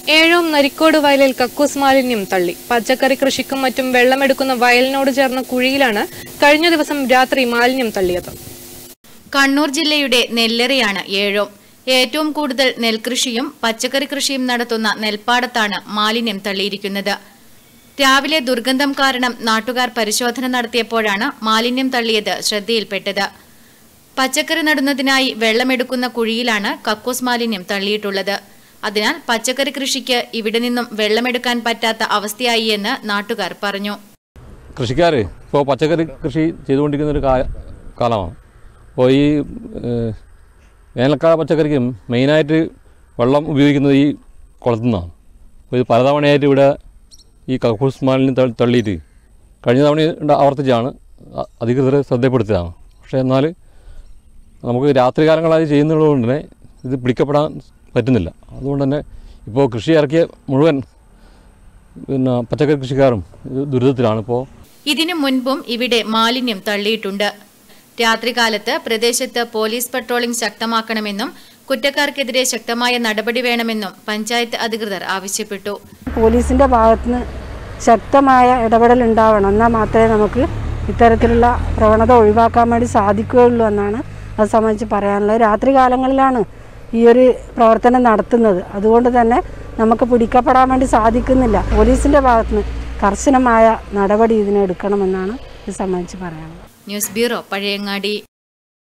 ഏഴോം നരിക്കോട് വയലിൽ കക്കൂസ് മാലിന്യം തള്ളി പച്ചക്കറി കൃഷിക്കും മറ്റും വെള്ളമെടുക്കുന്ന വയലിനോട് ചേർന്ന കുഴിയിലാണ് കഴിഞ്ഞ ദിവസം രാത്രി മാലിന്യം തള്ളിയത് കണ്ണൂർ ജില്ലയുടെ നെല്ലറയാണ് ഏഴോം ഏറ്റവും കൂടുതൽ നെൽകൃഷിയും പച്ചക്കറി കൃഷിയും നടത്തുന്ന നെൽപ്പാടത്താണ് മാലിന്യം തള്ളിയിരിക്കുന്നത് രാവിലെ ദുർഗന്ധം കാരണം നാട്ടുകാർ പരിശോധന നടത്തിയപ്പോഴാണ് മാലിന്യം തള്ളിയത് ശ്രദ്ധയിൽപ്പെട്ടത് പച്ചക്കറി നടുന്നതിനായി വെള്ളമെടുക്കുന്ന കുഴിയിലാണ് കക്കൂസ് മാലിന്യം തള്ളിയിട്ടുള്ളത് അതിനാൽ പച്ചക്കറി കൃഷിക്ക് ഇവിടെ നിന്നും വെള്ളമെടുക്കാൻ പറ്റാത്ത അവസ്ഥയായി എന്ന് നാട്ടുകാർ പറഞ്ഞു കൃഷിക്കാർ ഇപ്പോൾ പച്ചക്കറി കൃഷി ചെയ്തുകൊണ്ടിരിക്കുന്ന ഒരു കാ- കാലമാണ് അപ്പോൾ ഈ ഏഹ്, വേനൽക്കാല പച്ചക്കറിക്കും മെയിനായിട്ട് വെള്ളം ഉപയോഗിക്കുന്നത് ഈ കുളത്തു നിന്നാണ് അപ്പോൾ ഇത് പലതവണയായിട്ട് ഇവിടെ ഈ കക്കൂസ് മാലിന്യം തള്ളി- തള്ളിയിട്ട് കഴിഞ്ഞ തവണ ഉണ്ട് ആവർത്തിച്ചാണ് അ- അധികൃതർ ശ്രദ്ധപ്പെടുത്തിയതാണ് പക്ഷേ എന്നാൽ നമുക്ക് രാത്രി കാലങ്ങളായി ചെയ്യുന്നത് കൊണ്ട് തന്നെ ഇത് പിടിക്കപ്പെടാൻ പറ്റുന്നില്ല അതുകൊണ്ട് തന്നെ ഇപ്പോൾ കൃഷി ഇറക്കിയ മുഴുവൻ പിന്നെ പച്ചക്കറി കൃഷിക്കാരും ഇത് ദുരിതത്തിലാണ് ഇപ്പോൾ ഇതിനു മുൻപും ഇവിടെ മാലിന്യം തള്ളിയിട്ടുണ്ട് രാത്രികാലത്ത് പ്രദേശത്ത് പോലീസ് പട്രോളിംഗ് ശക്തമാക്കണമെന്നും കുറ്റക്കാർക്കെതിരെ ശക്തമായ നടപടി വേണമെന്നും പഞ്ചായത്ത് അധികൃതർ ആവശ്യപ്പെട്ടു പോലീസിൻ്റെ ഭാഗത്തുനിന്ന് ശക്തമായ ഇടപെടൽ ഉണ്ടാവണം എന്നാൽ മാത്രമേ നമുക്ക് ഇത്തരത്തിലുള്ള പ്രവണത ഒഴിവാക്കാൻ വേണ്ടി സാധിക്കുകയുള്ളൂ എന്നാണ് അത് സംബന്ധിച്ച് പറയാനുള്ളത് രാത്രി കാലങ്ങളിലാണ് ഈ ഒരു പ്രവർത്തനം നടത്തുന്നത് അതുകൊണ്ട് തന്നെ നമുക്ക് പിടിക്കപ്പെടാൻ വേണ്ടി സാധിക്കുന്നില്ല പോലീസിൻ്റെ ഭാഗത്തുനിന്ന് കർശനമായ നടപടി ഇതിനെടുക്കണമെന്നാണ് ഇത് സംബന്ധിച്ച് പറയാനുള്ളത് ന്യൂസ് ബ്യൂറോ പഴയങ്ങാടി